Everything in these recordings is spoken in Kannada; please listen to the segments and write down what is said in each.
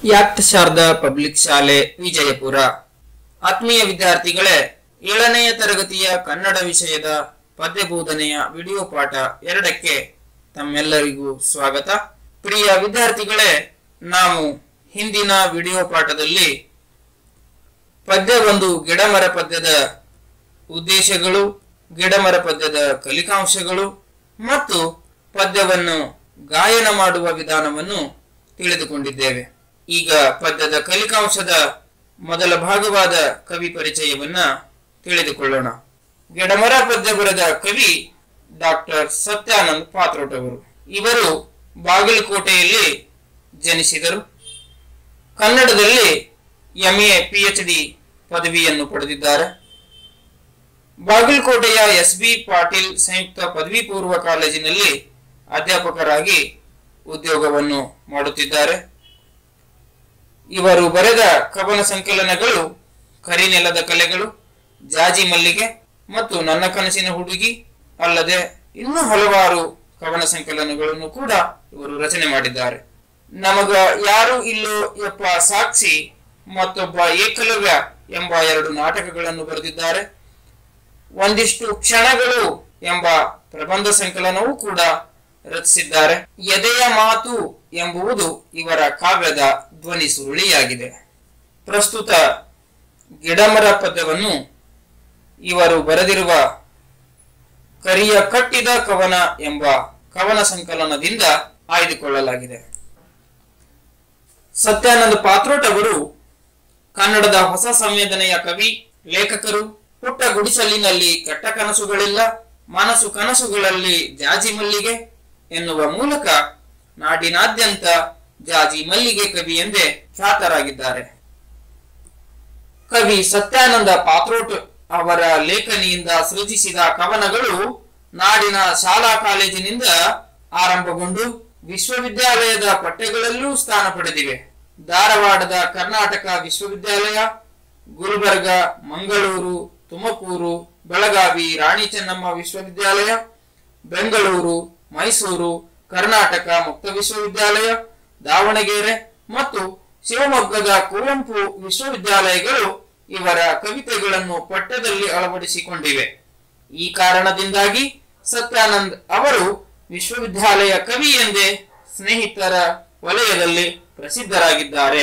ಯಾಕ್ಟ್ ಶಾರದಾ ಪಬ್ಲಿಕ್ ಶಾಲೆ ವಿಜಯಪುರ ಆತ್ಮೀಯ ವಿದ್ಯಾರ್ಥಿಗಳೇ ಏಳನೆಯ ತರಗತಿಯ ಕನ್ನಡ ವಿಷಯದ ಪದ್ಯ ಬೋಧನೆಯ ವಿಡಿಯೋ ಪಾಠ ಎರಡಕ್ಕೆ ತಮ್ಮೆಲ್ಲರಿಗೂ ಸ್ವಾಗತ ಪ್ರಿಯ ವಿದ್ಯಾರ್ಥಿಗಳೇ ನಾವು ಹಿಂದಿನ ವಿಡಿಯೋ ಪಾಠದಲ್ಲಿ ಪದ್ಯ ಒಂದು ಗಿಡಮರ ಪದ್ಯದ ಉದ್ದೇಶಗಳು ಗಿಡಮರ ಪದ್ಯದ ಕಲಿಕಾಂಶಗಳು ಮತ್ತು ಪದ್ಯವನ್ನು ಗಾಯನ ಮಾಡುವ ವಿಧಾನವನ್ನು ತಿಳಿದುಕೊಂಡಿದ್ದೇವೆ ಈಗ ಪದ್ಯದ ಕಲಿಕಾಂಶದ ಮೊದಲ ಭಾಗವಾದ ಕವಿ ಪರಿಚಯವನ್ನ ತಿಳಿದುಕೊಳ್ಳೋಣ ಗಿಡಮರ ಪದ್ಯ ಬರೆದ ಕವಿ ಡಾಕ್ಟರ್ ಸತ್ಯಾನಂದ್ ಪಾತ್ರೋಟ್ ಅವರು ಇವರು ಬಾಗಲಕೋಟೆಯಲ್ಲಿ ಜನಿಸಿದರು ಕನ್ನಡದಲ್ಲಿ ಎಂಎ ಎಚ್ ಡಿ ಪದವಿಯನ್ನು ಪಡೆದಿದ್ದಾರೆ ಬಾಗಲಕೋಟೆಯ ಎಸ್ ಬಿ ಪಾಟೀಲ್ ಸಂಯುಕ್ತ ಪದವಿ ಪೂರ್ವ ಕಾಲೇಜಿನಲ್ಲಿ ಅಧ್ಯಾಪಕರಾಗಿ ಉದ್ಯೋಗವನ್ನು ಮಾಡುತ್ತಿದ್ದಾರೆ ಇವರು ಬರೆದ ಕವನ ಸಂಕಲನಗಳು ಕರಿನೆಲದ ಕಲೆಗಳು ಜಾಜಿ ಮಲ್ಲಿಗೆ ಮತ್ತು ನನ್ನ ಕನಸಿನ ಹುಡುಗಿ ಅಲ್ಲದೆ ಇನ್ನೂ ಹಲವಾರು ಕವನ ಸಂಕಲನಗಳನ್ನು ಕೂಡ ಇವರು ರಚನೆ ಮಾಡಿದ್ದಾರೆ ನಮಗ ಯಾರು ಇಲ್ಲೋ ಯಪ್ಪ ಸಾಕ್ಷಿ ಮತ್ತೊಬ್ಬ ಏಕಲವ್ಯ ಎಂಬ ಎರಡು ನಾಟಕಗಳನ್ನು ಬರೆದಿದ್ದಾರೆ ಒಂದಿಷ್ಟು ಕ್ಷಣಗಳು ಎಂಬ ಪ್ರಬಂಧ ಸಂಕಲನವೂ ಕೂಡ ರಚಿಸಿದ್ದಾರೆ ಎದೆಯ ಮಾತು ಎಂಬುವುದು ಇವರ ಕಾವ್ಯದ ಧ್ವನಿ ಸುರುಳಿಯಾಗಿದೆ ಪ್ರಸ್ತುತ ಗಿಡಮರ ಪದ್ಯವನ್ನು ಇವರು ಬರೆದಿರುವ ಕರಿಯ ಕಟ್ಟಿದ ಕವನ ಎಂಬ ಕವನ ಸಂಕಲನದಿಂದ ಆಯ್ದುಕೊಳ್ಳಲಾಗಿದೆ ಸತ್ಯಾನಂದ ಪಾತ್ರೋಟ್ ಅವರು ಕನ್ನಡದ ಹೊಸ ಸಂವೇದನೆಯ ಕವಿ ಲೇಖಕರು ಪುಟ್ಟ ಗುಡಿಸಲಿನಲ್ಲಿ ಕೆಟ್ಟ ಕನಸುಗಳಿಲ್ಲ ಮನಸ್ಸು ಕನಸುಗಳಲ್ಲಿ ಜಾಜಿ ಮಲ್ಲಿಗೆ ಎನ್ನುವ ಮೂಲಕ ನಾಡಿನಾದ್ಯಂತ ಜಾಜಿ ಮಲ್ಲಿಗೆ ಕವಿ ಎಂದೇ ಖ್ಯಾತರಾಗಿದ್ದಾರೆ ಕವಿ ಸತ್ಯಾನಂದ ಪಾತ್ರೋಟ್ ಅವರ ಲೇಖನಿಯಿಂದ ಸೃಜಿಸಿದ ಕವನಗಳು ನಾಡಿನ ಶಾಲಾ ಕಾಲೇಜಿನಿಂದ ಆರಂಭಗೊಂಡು ವಿಶ್ವವಿದ್ಯಾಲಯದ ಪಠ್ಯಗಳಲ್ಲೂ ಸ್ಥಾನ ಪಡೆದಿವೆ ಧಾರವಾಡದ ಕರ್ನಾಟಕ ವಿಶ್ವವಿದ್ಯಾಲಯ ಗುಲ್ಬರ್ಗ ಮಂಗಳೂರು ತುಮಕೂರು ಬೆಳಗಾವಿ ರಾಣಿ ಚೆನ್ನಮ್ಮ ವಿಶ್ವವಿದ್ಯಾಲಯ ಬೆಂಗಳೂರು ಮೈಸೂರು ಕರ್ನಾಟಕ ಮುಕ್ತ ವಿಶ್ವವಿದ್ಯಾಲಯ ದಾವಣಗೆರೆ ಮತ್ತು ಶಿವಮೊಗ್ಗದ ಕುವೆಂಪು ವಿಶ್ವವಿದ್ಯಾಲಯಗಳು ಇವರ ಕವಿತೆಗಳನ್ನು ಪಠ್ಯದಲ್ಲಿ ಅಳವಡಿಸಿಕೊಂಡಿವೆ ಈ ಕಾರಣದಿಂದಾಗಿ ಸತ್ಯಾನಂದ್ ಅವರು ವಿಶ್ವವಿದ್ಯಾಲಯ ಕವಿ ಎಂದೇ ಸ್ನೇಹಿತರ ವಲಯದಲ್ಲಿ ಪ್ರಸಿದ್ಧರಾಗಿದ್ದಾರೆ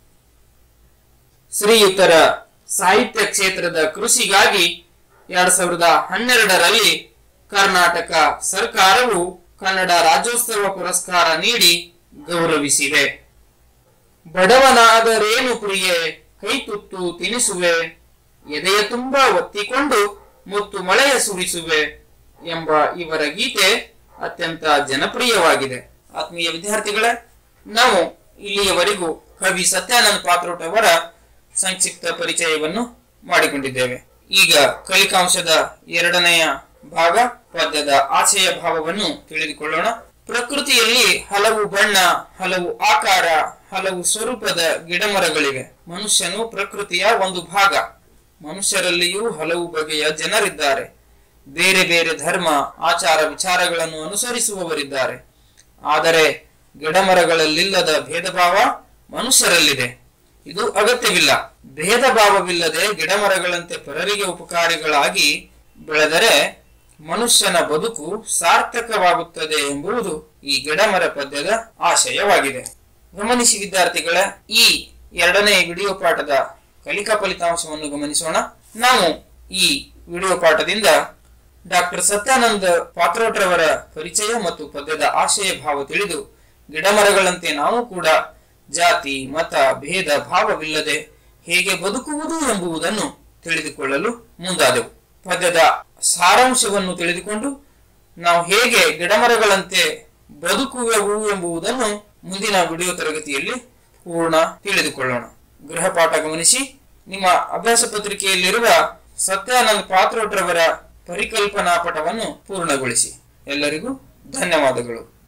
ಶ್ರೀಯುತರ ಸಾಹಿತ್ಯ ಕ್ಷೇತ್ರದ ಕೃಷಿಗಾಗಿ ಎರಡ್ ಸಾವಿರದ ಹನ್ನೆರಡರಲ್ಲಿ ಕರ್ನಾಟಕ ಸರ್ಕಾರವು ಕನ್ನಡ ರಾಜ್ಯೋತ್ಸವ ಪುರಸ್ಕಾರ ನೀಡಿ ಗೌರವಿಸಿದೆ ಬಡವನಾದರೇನು ಪ್ರಿಯೆ ಕೈ ತುತ್ತು ತಿನಿಸುವೆ ಎದೆಯ ತುಂಬ ಒತ್ತಿಕೊಂಡು ಮುತ್ತು ಮಳೆಯ ಸುರಿಸುವೆ ಎಂಬ ಇವರ ಗೀತೆ ಅತ್ಯಂತ ಜನಪ್ರಿಯವಾಗಿದೆ ಆತ್ಮೀಯ ವಿದ್ಯಾರ್ಥಿಗಳೇ ನಾವು ಇಲ್ಲಿಯವರೆಗೂ ಕವಿ ಸತ್ಯಾನಂದ ಪಾತ್ರೋಟ್ ಅವರ ಸಂಕ್ಷಿಪ್ತ ಪರಿಚಯವನ್ನು ಮಾಡಿಕೊಂಡಿದ್ದೇವೆ ಈಗ ಕಲಿಕಾಂಶದ ಎರಡನೆಯ ಭಾಗ ಪದ್ಯದ ಆಶಯ ಭಾವವನ್ನು ತಿಳಿದುಕೊಳ್ಳೋಣ ಪ್ರಕೃತಿಯಲ್ಲಿ ಹಲವು ಬಣ್ಣ ಹಲವು ಆಕಾರ ಹಲವು ಸ್ವರೂಪದ ಗಿಡಮರಗಳಿವೆ ಮನುಷ್ಯನು ಪ್ರಕೃತಿಯ ಒಂದು ಭಾಗ ಮನುಷ್ಯರಲ್ಲಿಯೂ ಹಲವು ಬಗೆಯ ಜನರಿದ್ದಾರೆ ಬೇರೆ ಬೇರೆ ಧರ್ಮ ಆಚಾರ ವಿಚಾರಗಳನ್ನು ಅನುಸರಿಸುವವರಿದ್ದಾರೆ ಆದರೆ ಗಿಡಮರಗಳಲ್ಲಿಲ್ಲದ ಭೇದ ಭಾವ ಮನುಷ್ಯರಲ್ಲಿದೆ ಇದು ಅಗತ್ಯವಿಲ್ಲ ಭೇದ ಭಾವವಿಲ್ಲದೆ ಗಿಡಮರಗಳಂತೆ ಪರರಿಗೆ ಉಪಕಾರಿಗಳಾಗಿ ಬೆಳೆದರೆ ಮನುಷ್ಯನ ಬದುಕು ಸಾರ್ಥಕವಾಗುತ್ತದೆ ಎಂಬುದು ಈ ಗಿಡಮರ ಪದ್ಯದ ಆಶಯವಾಗಿದೆ ಗಮನಿಸಿ ವಿದ್ಯಾರ್ಥಿಗಳ ಈ ಎರಡನೇ ವಿಡಿಯೋ ಪಾಠದ ಕಲಿಕಾ ಫಲಿತಾಂಶವನ್ನು ಗಮನಿಸೋಣ ನಾವು ಈ ವಿಡಿಯೋ ಪಾಠದಿಂದ ಡಾಕ್ಟರ್ ಸತ್ಯಾನಂದ ಪಾತ್ರೋಟ್ರವರ ಪರಿಚಯ ಮತ್ತು ಪದ್ಯದ ಆಶಯ ಭಾವ ತಿಳಿದು ಗಿಡಮರಗಳಂತೆ ನಾವು ಕೂಡ ಜಾತಿ ಮತ ಭೇದ ಭಾವವಿಲ್ಲದೆ ಹೇಗೆ ಬದುಕುವುದು ಎಂಬುದನ್ನು ತಿಳಿದುಕೊಳ್ಳಲು ಮುಂದಾದೆವು ಪದ್ಯದ ಸಾರಾಂಶವನ್ನು ತಿಳಿದುಕೊಂಡು ನಾವು ಹೇಗೆ ಗಿಡಮರಗಳಂತೆ ಬದುಕುವೆವು ಎಂಬುದನ್ನು ಮುಂದಿನ ವಿಡಿಯೋ ತರಗತಿಯಲ್ಲಿ ಪೂರ್ಣ ತಿಳಿದುಕೊಳ್ಳೋಣ ಗೃಹ ಪಾಠ ಗಮನಿಸಿ ನಿಮ್ಮ ಅಭ್ಯಾಸ ಪತ್ರಿಕೆಯಲ್ಲಿರುವ ಸತ್ಯಾನಂದ ಪಾತ್ರೋಟ್ರವರ ಪರಿಕಲ್ಪನಾ ಪಟವನ್ನು ಪೂರ್ಣಗೊಳಿಸಿ ಎಲ್ಲರಿಗೂ ಧನ್ಯವಾದಗಳು